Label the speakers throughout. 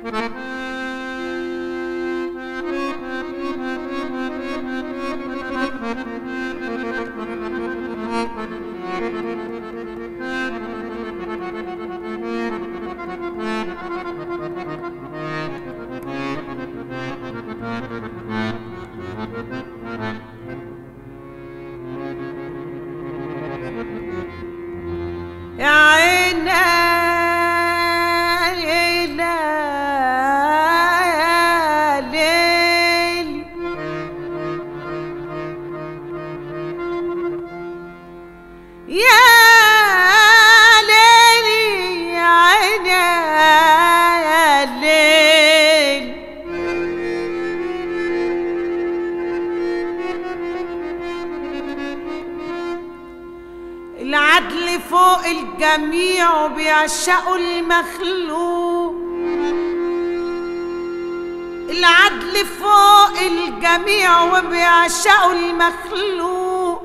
Speaker 1: يا عيني ليلى يا ليلي يا ليلي يا عيني يا ليلي العدل فوق الجميع وبيعشقوا المخلوق العدل فوق الجميع وبيعشقوا المخلوق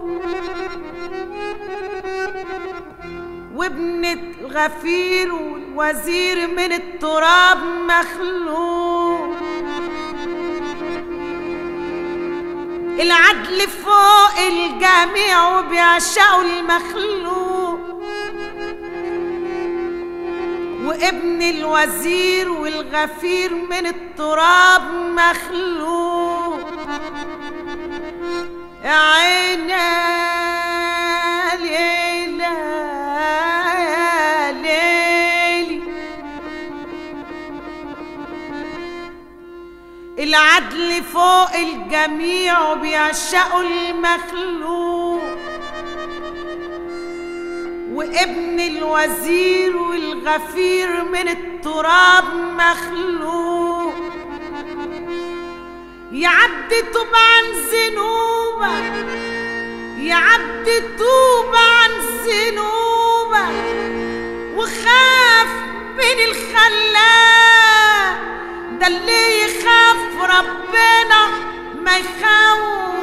Speaker 1: وابنة الغفير والوزير من التراب مخلوق العدل فوق الجميع وبيعشقوا المخلوق وابن الوزير والغفير من التراب مخلوق يا عيني ليلى يا ليلي العدل فوق الجميع وبيعشقوا المخلوق وابن الوزير والغفير من التراب مخلوق يا عبد توب عن ذنوبك يا عبد توب عن ذنوبك وخاف من الخلاق ده اللي يخاف ربنا ما يخوف